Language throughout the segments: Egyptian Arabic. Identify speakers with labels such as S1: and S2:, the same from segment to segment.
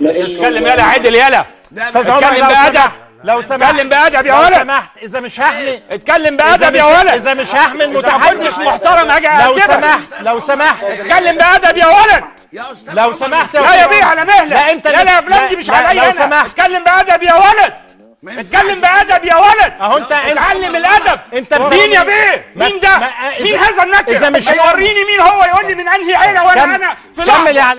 S1: اتكلم يلا عدل يلا
S2: استاذ عمر
S1: اتكلم
S2: لو
S1: بأدب.
S2: سمحت لو سمحت
S1: اتكلم بأدب يا
S2: لو
S1: ولد
S2: سمحت اذا مش هحمل
S1: اتكلم
S2: إذا
S1: بأدب
S2: مش-
S1: يا ولد
S2: اذا مش هحمل
S1: إذا ما
S2: متحدث
S1: كنتش محترم هاجي
S2: لو
S1: أأدبك.
S2: سمحت لو سمحت
S1: اتكلم بأدب يا ولد
S2: لو سمحت
S1: لا يا
S2: أستاذ
S1: بيه
S2: عمر.
S1: على مهلك
S2: لا انت
S1: لا
S2: اللي-
S1: لا افلام دي مش
S2: لا،
S1: عليا
S2: لو
S1: انا
S2: سمحت
S1: اتكلم بأدب يا ولد اتكلم بأدب يا ولد
S2: اهو انت انت
S1: اتعلم الأدب
S2: انت
S1: مين يا بيه
S2: ما-
S1: مين ده
S2: ما- إذا-
S1: مين هذا النكر
S2: إذا مش-
S1: يوريني مين هو يقول لي من انهي عيله وانا
S2: كم-
S1: انا في
S2: كمل
S1: لحظه
S2: يعني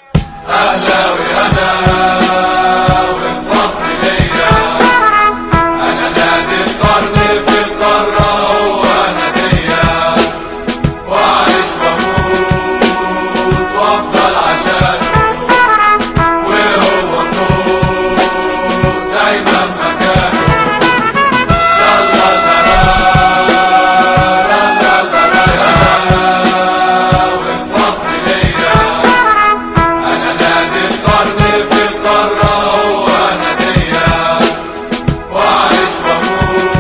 S3: انا نادي القرن في القارة هو نادية واعيش واموت وافضل عشانه وهو فوق دايما مكانه لا لا لا لا لا لا لا يا والفخر ليا انا نادي القرن في القارة هو نادية واعيش واموت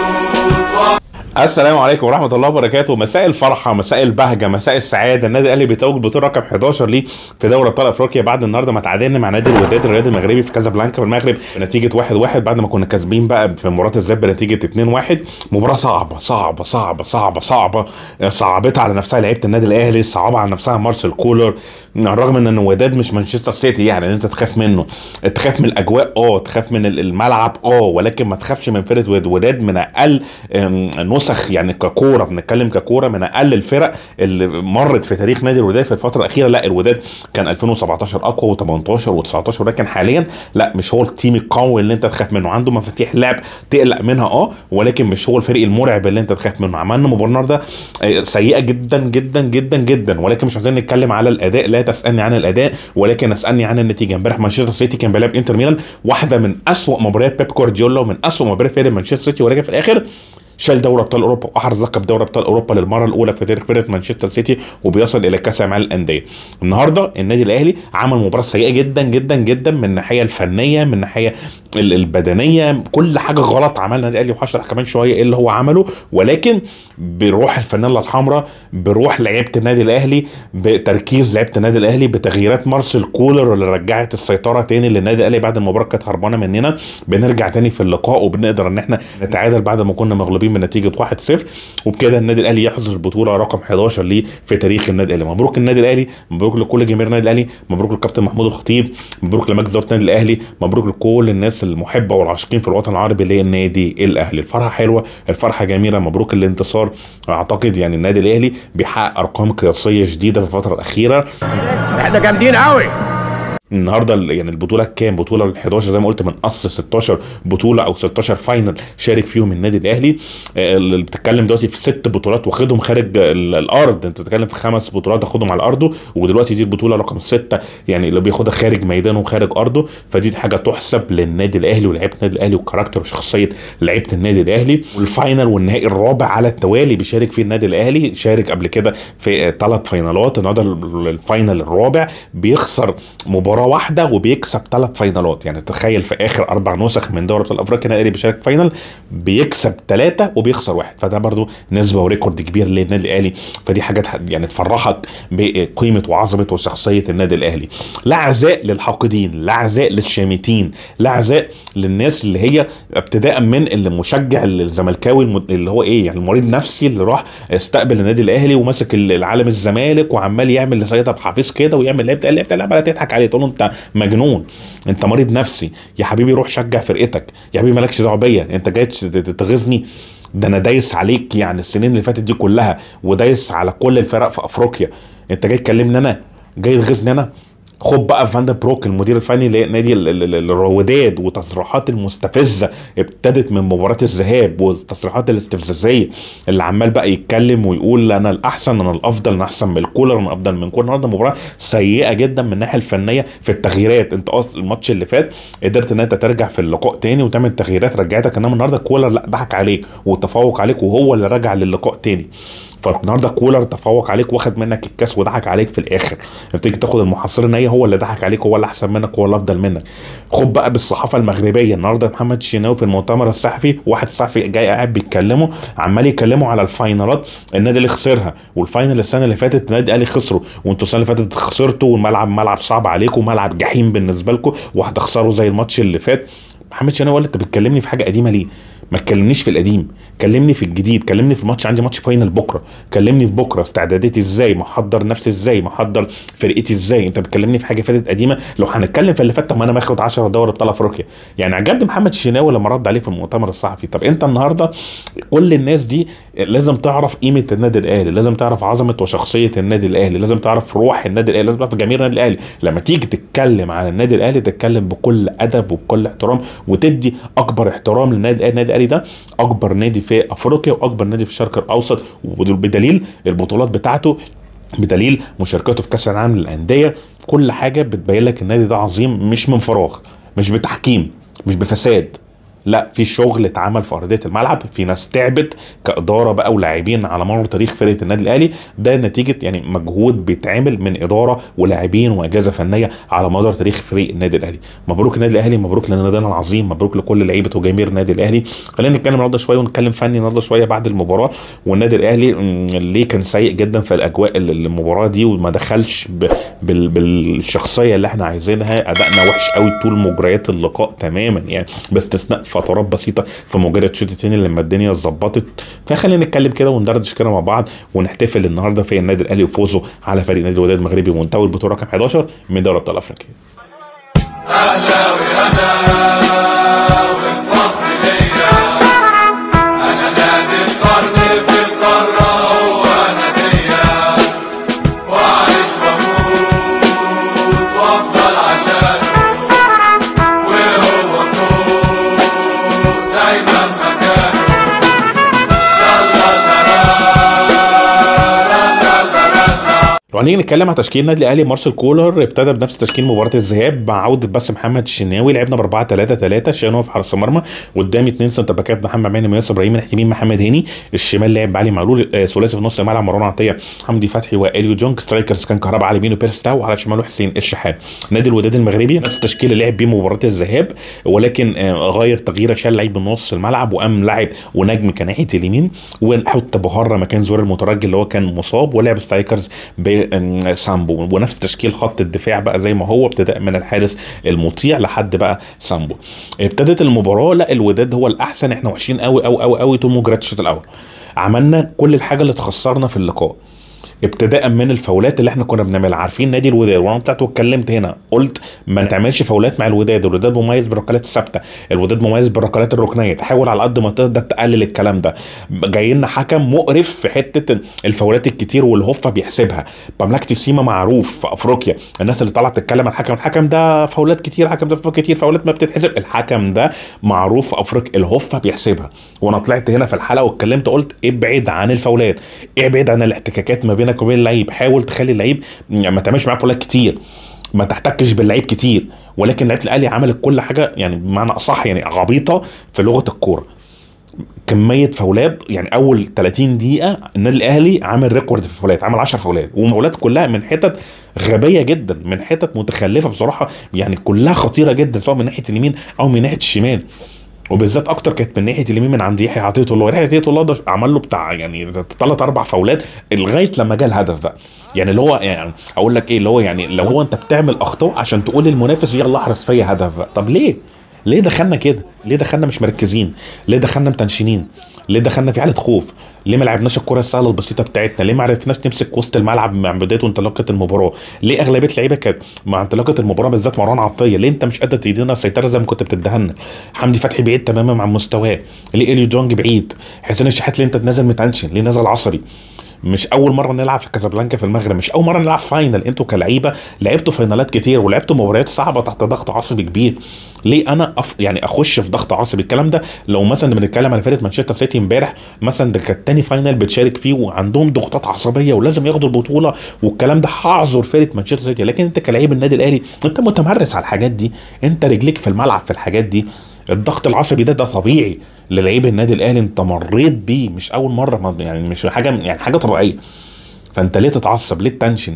S4: السلام عليكم ورحمه الله وبركاته مساء الفرحه مساء البهجه مساء السعاده النادي الاهلي بيتوج بطوله رقم 11 ليه في دوري ابطال افريقيا بعد النهارده ما تعادلنا مع نادي الوداد الرياضي المغربي في كازابلانكا في المغرب بنتيجه 1-1 بعد ما كنا كاسبين بقى في مباراه الذهاب بنتيجه 2-1 مباراه صعبه صعبه صعبه صعبه صعبه صعبتها على نفسها لعيبه النادي الاهلي صعبها على نفسها مارسيل كولر على الرغم ان الوداد مش مانشستر سيتي يعني ان انت تخاف منه تخاف من الاجواء اه تخاف من الملعب اه ولكن ما تخافش من فرقه ود- وداد من اقل أم، نسخ يعني ككوره بنتكلم ككوره من اقل الفرق اللي مرت في تاريخ نادي الوداد في الفتره الاخيره لا الوداد كان 2017 اقوى و18 و19 ولكن حاليا لا مش هو التيم القوي اللي انت تخاف منه عنده مفاتيح لعب تقلق منها اه ولكن مش هو الفريق المرعب اللي انت تخاف منه عملنا مباراه النهارده آه، سيئه جدا جدا جدا جدا ولكن مش عايزين نتكلم على الاداء لا تسالني عن الاداء ولكن اسالني عن النتيجه امبارح مانشستر سيتي كان بيلعب انتر ميلان واحده من اسوأ مباريات بيب جوارديولا ومن اسوأ مباريات فريق مانشستر سيتي ولكن في الاخر شال دوري ابطال اوروبا واحرز لقب دوري ابطال اوروبا للمره الاولى في تاريخ فرقه مانشستر سيتي وبيصل الى كاس العالم للانديه. النهارده النادي الاهلي عمل مباراه سيئه جدا جدا جدا من الناحيه الفنيه من الناحيه ال- البدنيه كل حاجه غلط عملنا النادي الاهلي وهشرح كمان شويه ايه اللي هو عمله ولكن بروح الفانيلا الحمراء بروح لعيبه النادي الاهلي بتركيز لعيبه النادي الاهلي بتغييرات مارسيل كولر اللي رجعت السيطره تاني للنادي الاهلي بعد المباراه كانت هربانه مننا بنرجع تاني في اللقاء وبنقدر ان احنا نتعادل بعد ما كنا مغلوبين بنتيجه 1-0 وبكده النادي الاهلي يحظى البطوله رقم 11 ليه في تاريخ النادي الاهلي مبروك النادي الاهلي مبروك لكل جماهير النادي الاهلي مبروك للكابتن محمود الخطيب مبروك لمجلس اداره النادي الاهلي مبروك لكل الناس المحبه والعاشقين في الوطن العربي للنادي الاهلي الفرحه حلوه الفرحه جميله مبروك الانتصار اعتقد يعني النادي الاهلي بيحقق ارقام قياسيه جديده في الفتره الاخيره
S1: احنا جامدين قوي
S4: النهارده ال- يعني البطوله كام بطوله ال 11 زي ما قلت من اصل 16 بطوله او 16 فاينل شارك فيهم النادي الاهلي آه، اللي بتتكلم دلوقتي في ست بطولات واخدهم خارج ال- الارض انت بتتكلم في خمس بطولات اخدهم على ارضه ودلوقتي دي البطوله رقم سته يعني اللي بياخدها خارج ميدانه وخارج ارضه فدي حاجه تحسب للنادي الاهلي ولاعيبه النادي الاهلي وكاركتر وشخصيه لعيبه النادي الاهلي والفاينل والنهائي الرابع على التوالي بيشارك فيه النادي الاهلي شارك قبل كده في ثلاث فاينالات النهارده ال- الفاينل الرابع بيخسر مباراه واحده وبيكسب ثلاث فاينالات يعني تخيل في اخر اربع نسخ من دوري ابطال افريقيا النادي الاهلي بيشارك في فاينل بيكسب ثلاثه وبيخسر واحد فده برضو نسبه وريكورد كبير للنادي الاهلي فدي حاجات ه- يعني تفرحك بقيمه وعظمه وشخصيه النادي الاهلي لا عزاء للحاقدين لا عزاء للشامتين لا عزاء للناس اللي هي ابتداء من اللي مشجع الزملكاوي الم- اللي هو ايه يعني المريض نفسي اللي راح استقبل النادي الاهلي وماسك ال- العالم الزمالك وعمال يعمل لسيد عبد الحفيظ كده ويعمل لعيبه اللعيبه اللي عماله تضحك عليه تقول له انت مجنون انت مريض نفسي يا حبيبي روح شجع فرقتك يا حبيبي مالكش دعوه بيا انت جاي تت- تت- تغيظني ده انا دايس عليك يعني السنين اللي فاتت دي كلها ودايس على كل الفرق في افريقيا انت جاي تكلمني انا جاي تغيظني انا خد بقى فاندر بروك المدير الفني لنادي ال- ال- ال- الوداد وتصريحات المستفزه ابتدت من مباراه الذهاب والتصريحات الاستفزازيه اللي عمال بقى يتكلم ويقول انا الاحسن انا الافضل انا احسن من الكولر انا افضل من كولر النهارده مباراه سيئه جدا من الناحيه الفنيه في التغييرات انت اصلا الماتش اللي فات قدرت ان انت ترجع في اللقاء تاني وتعمل تغييرات رجعتك انما النهارده كولر لا ضحك عليك وتفوق عليك وهو اللي رجع للقاء تاني فالنهارده كولر تفوق عليك واخد منك الكاس وضحك عليك في الاخر بتيجي تاخد المحصله النهائيه هو اللي ضحك عليك هو اللي احسن منك هو اللي افضل منك خد بقى بالصحافه المغربيه النهارده محمد الشناوي في المؤتمر الصحفي واحد صحفي جاي قاعد بيتكلموا عمال يتكلموا على الفاينالات النادي اللي خسرها والفاينل السنه اللي فاتت النادي الاهلي خسروا وانتوا السنه اللي فاتت خسرتوا والملعب ملعب صعب عليكم وملعب جحيم بالنسبه لكم وهتخسروا زي الماتش اللي فات محمد شناوي قال انت بتكلمني في حاجه قديمه ليه؟ ما تكلمنيش في القديم كلمني في الجديد كلمني في الماتش عندي ماتش فاينل بكره كلمني في بكره استعداداتي ازاي محضر نفسي ازاي محضر فرقتي ازاي انت بتكلمني في حاجه فاتت قديمه لو هنتكلم في اللي فات طب ما انا باخد 10 دوري ابطال افريقيا يعني عجبني محمد الشناوي لما رد عليه في المؤتمر الصحفي طب انت النهارده كل الناس دي لازم تعرف قيمه النادي الاهلي لازم تعرف عظمه وشخصيه النادي الاهلي لازم تعرف روح النادي الاهلي لازم تعرف جماهير النادي الاهلي لما تيجي تتكلم عن النادي الاهلي تتكلم بكل ادب وبكل احترام وتدي اكبر احترام للنادي الاهلي النادي الاهلي ده اكبر نادي في افريقيا واكبر نادي في الشرق الاوسط وبدليل البطولات بتاعته بدليل مشاركته في كاس العالم للانديه كل حاجه بتبين لك النادي ده عظيم مش من فراغ مش بتحكيم مش بفساد لا في شغل اتعمل في ارضيه الملعب في ناس تعبت كاداره بقى ولاعبين على مر تاريخ فرقه النادي الاهلي ده نتيجه يعني مجهود بيتعمل من اداره ولاعبين واجهزه فنيه على مدار تاريخ فريق النادي الاهلي مبروك النادي الاهلي مبروك لنادينا العظيم مبروك لكل لعيبه وجماهير النادي الاهلي خلينا نتكلم النهارده شويه ونتكلم فني النهارده شويه بعد المباراه والنادي الاهلي مم، ليه كان سيء جدا في الاجواء ال- المباراه دي وما دخلش ب- بال- بالشخصيه اللي احنا عايزينها ادائنا وحش قوي طول مجريات اللقاء تماما يعني باستثناء فترات بسيطه في مجرد الشوط الثاني لما الدنيا ظبطت فخلينا نتكلم كده وندردش كده مع بعض ونحتفل النهارده في النادي الاهلي وفوزه على فريق نادي الوداد المغربي ومنتهى البطوله رقم 11 من دوري ابطال افريقيا
S3: أهلاوي أنا والفخر ليا أنا نادي القرن في القارة هو ناديا وأعيش وأموت وأفضل عشانه وهو فوق دايما مكانه لا لا لا لا لا لا لا
S4: لو هنيجي نتكلم على تشكيل النادي الاهلي مارسيل كولر ابتدى بنفس تشكيل مباراه الذهاب مع عوده بس محمد الشناوي لعبنا ب 4 3 3 الشناوي في حرس المرمى قدامي اثنين سنتر باكات محمد ماني وياسر ابراهيم من يمين محمد هاني الشمال لعب علي معلول آه، ثلاثي في نص الملعب مروان عطيه حمدي فتحي واليو جونج سترايكرز كان كهربا على يمينه بيرس تاو وعلى شماله حسين الشحات نادي الوداد المغربي نفس التشكيل اللي لعب بيه مباراه الذهاب ولكن آه، غير تغييره شال لعيب من نص الملعب وقام لاعب ونجم كان ناحيه اليمين وحط بهره مكان زور المترجي اللي هو كان مصاب ولعب سترايكرز بسامبو ونفس تشكيل خط الدفاع بقى زي ما هو ابتداء من الحارس المطيع لحد بقى سامبو ابتدت المباراه لا الوداد هو الاحسن احنا وحشين قوي قوي قوي قوي طول مجرد الشوط الاول عملنا كل الحاجه اللي تخسرنا في اللقاء ابتداء من الفاولات اللي احنا كنا بنعملها عارفين نادي الوداد وانا طلعت واتكلمت هنا قلت ما تعملش فاولات مع الوداد الوداد مميز بالركلات الثابته الوداد مميز بالركلات الركنيه تحاول على قد ما تقدر تقلل الكلام ده جاي لنا حكم مقرف في حته الفاولات الكتير والهفه بيحسبها مملكه سيما معروف في افريقيا الناس اللي طالعه تتكلم عن الحكم الحكم ده فاولات كتير الحكم ده فاولات كتير فاولات ما بتتحسب الحكم ده معروف في افريقيا الهفه بيحسبها وانا طلعت هنا في الحلقه واتكلمت قلت ابعد عن الفاولات ابعد عن الاحتكاكات ما بينك وبين اللعيب حاول تخلي اللعيب ما تعملش معاه فاولات كتير ما تحتكش باللعيب كتير ولكن لعيبه الاهلي عملت كل حاجه يعني بمعنى اصح يعني عبيطه في لغه الكوره كميه فاولات يعني اول 30 دقيقه النادي الاهلي عامل ريكورد في الفاولات عمل 10 فاولات وفاولات كلها من حتت غبيه جدا من حتت متخلفه بصراحه يعني كلها خطيره جدا سواء من ناحيه اليمين او من ناحيه الشمال وبالذات اكتر كانت من ناحيه اليمين من عند يحيى عطيه الله يحيى عطيه الله ده عمل له بتاع يعني ثلاث اربع فاولات لغايه لما جه الهدف بقى يعني اللي هو يعني اقول لك ايه اللي هو يعني لو هو انت بتعمل اخطاء عشان تقول للمنافس يلا احرز فيا هدف بقى طب ليه؟ ليه دخلنا كده؟ ليه دخلنا مش مركزين؟ ليه دخلنا متنشنين؟ ليه دخلنا في حاله خوف؟ ليه ما لعبناش الكره السهله البسيطه بتاعتنا؟ ليه ما عرفناش نمسك وسط الملعب مع بدايه وانطلاقه المباراه؟ ليه اغلبيه اللعيبه كانت مع انطلاقه المباراه بالذات مروان عطيه؟ ليه انت مش قادر تدينا السيطره زي ما كنت بتديها لنا؟ حمدي فتحي بعيد تماما عن مستواه، ليه اليو دونج بعيد؟ حسين الشحات ليه انت نازل متنشن؟ ليه نازل عصبي؟ مش اول مره نلعب في كازابلانكا في المغرب مش اول مره نلعب فاينل انتوا كلعيبه لعبتوا فاينالات كتير ولعبتوا مباريات صعبه تحت ضغط عصبي كبير ليه انا أف... يعني اخش في ضغط عصبي الكلام ده لو مثلا بنتكلم على فرقه مانشستر سيتي امبارح مثلا ده كانت تاني فاينل بتشارك فيه وعندهم ضغوطات عصبيه ولازم ياخدوا البطوله والكلام ده هعذر فرقه مانشستر سيتي لكن انت كلعيب النادي الاهلي انت متمرس على الحاجات دي انت رجليك في الملعب في الحاجات دي الضغط العصبي ده ده طبيعي للعيب النادي الاهلي انت مريت بيه مش اول مره ما- يعني مش حاجه يعني حاجه طبيعيه فانت ليه تتعصب ليه التنشن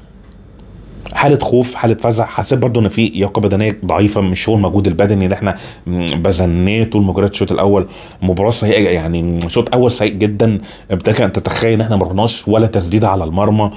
S4: حاله خوف حاله فزع حسيت برضو ان في لياقه بدنيه ضعيفه مش هو المجهود البدني اللي احنا م، بذلناه طول مجرد الشوط الاول مباراه سيئه يعني شوط اول سيء جدا ابتدى ان تتخيل ان احنا ما رحناش ولا تسديده على المرمى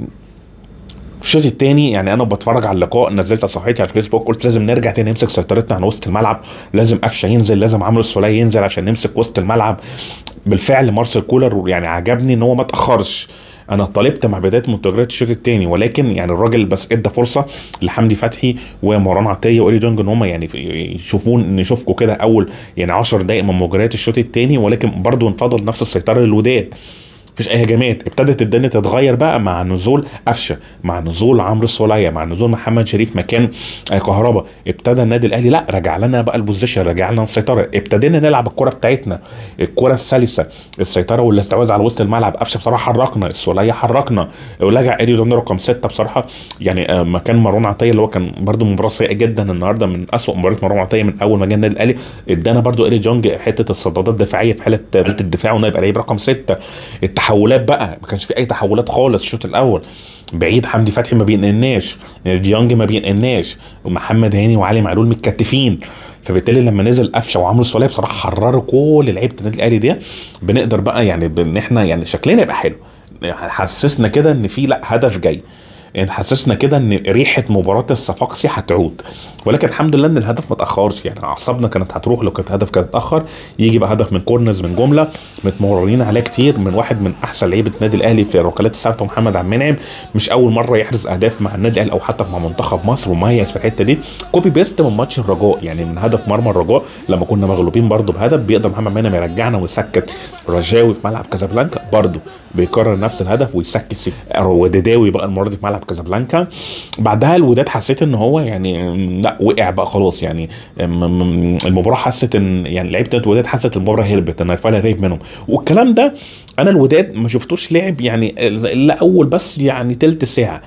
S4: في الشوط الثاني يعني انا بتفرج على اللقاء نزلت صفحتي على الفيسبوك قلت لازم نرجع تاني نمسك سيطرتنا عن وسط الملعب لازم قفشه ينزل لازم عمرو السوليه ينزل عشان نمسك وسط الملعب بالفعل مارسيل كولر يعني عجبني ان هو ما تاخرش انا طالبت مع بدايه منتجات الشوط الثاني ولكن يعني الراجل بس ادى فرصه لحمدي فتحي ومروان عطيه وايلي دونج ان هم يعني يشوفون نشوفكم كده اول يعني 10 دقائق من مجريات الشوط الثاني ولكن برضه انفضل نفس السيطره للوداد مفيش اي هجمات ابتدت الدنيا تتغير بقى مع نزول قفشه مع نزول عمرو السوليه مع نزول محمد شريف مكان آه، كهربا ابتدى النادي الاهلي لا رجع لنا بقى البوزيشن رجع لنا السيطره ابتدينا نلعب الكره بتاعتنا الكره السلسه السيطره والاستحواذ على وسط الملعب قفشه بصراحه حركنا السوليه حركنا ورجع ايدي دون رقم ستة بصراحه يعني آه، مكان مروان عطيه اللي هو كان برده مباراه سيئه جدا النهارده من اسوء مباريات مروان عطيه من اول ما جه النادي الاهلي ادانا برده ايدي جونج حته الصدادات الدفاعيه في حاله حاله الدفاع وانه يبقى لعيب رقم ستة التحولات بقى ما كانش في اي تحولات خالص الشوط الاول بعيد حمدي فتحي ما بينقلناش ديانج ما بينقلناش ومحمد هاني وعلي معلول متكتفين فبالتالي لما نزل قفشه وعمرو السوليه بصراحه حرروا كل لعيبه النادي الاهلي دي بنقدر بقى يعني ان احنا يعني شكلنا يبقى حلو حسسنا كده ان في لا هدف جاي يعني حسسنا كده ان ريحه مباراه الصفاقسي هتعود ولكن الحمد لله ان الهدف ما اتاخرش يعني اعصابنا كانت هتروح لو كانت الهدف كان اتاخر يجي بقى هدف من كورنرز من جمله متمررين عليه كتير من واحد من احسن لعيبه النادي الاهلي في الركلات الثابته محمد عبد المنعم مش اول مره يحرز اهداف مع النادي الاهلي او حتى مع منتخب مصر مميز في الحته دي كوبي بيست من ماتش الرجاء يعني من هدف مرمى الرجاء لما كنا مغلوبين برضه بهدف بيقدر محمد منعم يرجعنا ويسكت رجاوي في ملعب كازابلانكا برضه بيكرر نفس الهدف ويسكت سي- ودداوي بقى المره دي في ملعب كازابلانكا بعدها الوداد حسيت ان هو يعني م، لا وقع بقى خلاص يعني م- م- المباراه حست ان يعني لعيبه الوداد حست المباراه هربت ان رفاعي هرب منهم والكلام ده انا الوداد ما شفتوش لعب يعني الا اول بس يعني تلت ساعه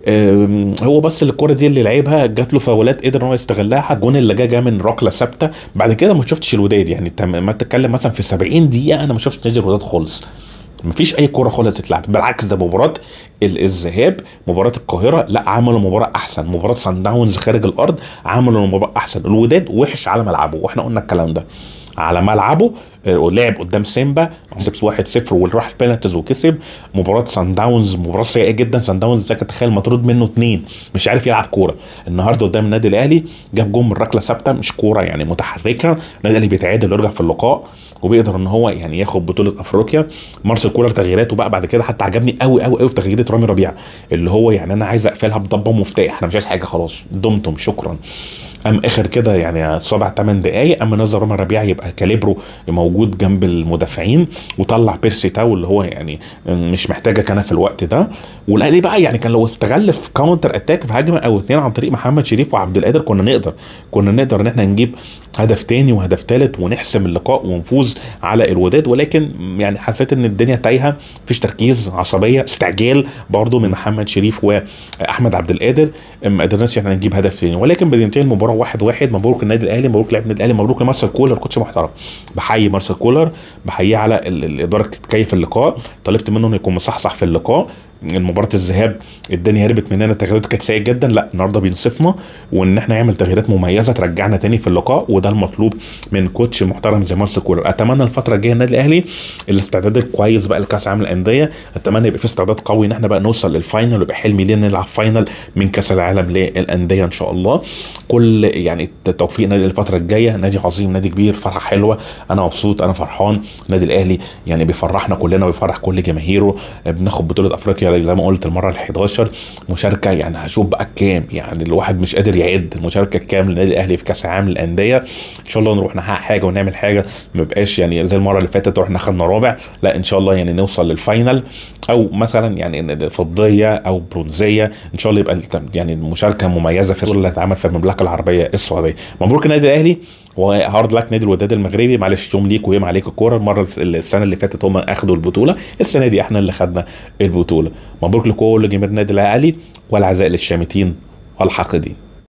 S4: أم، هو بس الكرة دي اللي لعبها جات له فاولات قدر ان هو يستغلها الجون اللي جه جه من ركله ثابته بعد كده ما شفتش الوداد يعني انت ما تتكلم مثلا في 70 دقيقه انا ما شفتش نادي الوداد خالص مفيش اي كوره خالص تتلعب بالعكس ده مباراه ال- الذهاب مباراه القاهره لا عملوا مباراه احسن مباراه سان داونز خارج الارض عملوا مباراه احسن الوداد وحش على ملعبه واحنا قلنا الكلام ده على ملعبه آه، ولعب قدام سيمبا كسب 1-0 وراح البينالتيز وكسب مباراه سان داونز مباراه سيئه جدا سان داونز ده تخيل مطرود منه اثنين مش عارف يلعب كوره النهارده قدام النادي الاهلي جاب جون من ركله ثابته مش كوره يعني متحركه النادي الاهلي بيتعادل ويرجع في اللقاء وبيقدر ان هو يعني ياخد بطوله افريقيا مارسيل كولر تغييراته بقى بعد كده حتى عجبني قوي قوي قوي في تغييرات رامي ربيعه اللي هو يعني انا عايز اقفلها بضبه مفتاح انا مش عايز حاجه خلاص دمتم شكرا قام اخر كده يعني سبع ثمان دقائق قام نزل رامي ربيعه يبقى كاليبرو موجود جنب المدافعين وطلع بيرسي تاو اللي هو يعني مش محتاجه كان في الوقت ده والاهلي بقى يعني كان لو استغل في كاونتر اتاك في هجمه او اتنين عن طريق محمد شريف وعبد القادر كنا نقدر كنا نقدر ان احنا نجيب هدف تاني وهدف تالت ونحسم اللقاء ونفوز على الوداد ولكن يعني حسيت ان الدنيا تايهه مفيش تركيز عصبيه استعجال برضه من محمد شريف واحمد عبد القادر ما قدرناش احنا نجيب هدف تاني ولكن بتنتهي المباراه واحد واحد مبروك النادي الاهلي مبروك لاعب النادي الاهلي مبروك لمارسيل كولر كوتش محترم بحيي مارسيل كولر بحييه على ال- الاداره تتكيف اللقاء طلبت منه انه يكون مصحصح في اللقاء المباراه الذهاب الدنيا هربت مننا التغييرات كانت سيئه جدا لا النهارده بينصفنا وان احنا نعمل تغييرات مميزه ترجعنا تاني في اللقاء وده المطلوب من كوتش محترم زي مارسيل كولر اتمنى الفتره الجايه النادي الاهلي الاستعداد الكويس بقى لكاس العالم للانديه اتمنى يبقى في استعداد قوي ان احنا بقى نوصل للفاينل ويبقى حلمي لينا نلعب فاينل من كاس العالم للانديه ان شاء الله كل يعني التوفيق نادي الفتره الجايه نادي عظيم نادي كبير فرحه حلوه انا مبسوط انا فرحان النادي الاهلي يعني بيفرحنا كلنا ويفرح كل جماهيره بناخد بطوله افريقيا زي ما قلت المره ال 11 مشاركه يعني هشوف بقى كام يعني الواحد مش قادر يعد المشاركه كام للنادي الاهلي في كاس العالم للانديه ان شاء الله نروح نحقق حاجه ونعمل حاجه ما يبقاش يعني زي المره اللي فاتت رحنا خدنا رابع لا ان شاء الله يعني نوصل للفاينل او مثلا يعني فضيه او برونزيه ان شاء الله يبقى يعني المشاركه مميزه في اللي هتتعمل في المملكه العربيه السعوديه مبروك النادي الاهلي وهارد لك نادي الوداد المغربي معلش يوم ليك ويوم عليك الكوره المره السنه اللي فاتت هم اخدوا البطوله السنه دي احنا اللي خدنا البطوله مبروك لكل جماهير النادي الاهلي والعزاء للشامتين والحاقدين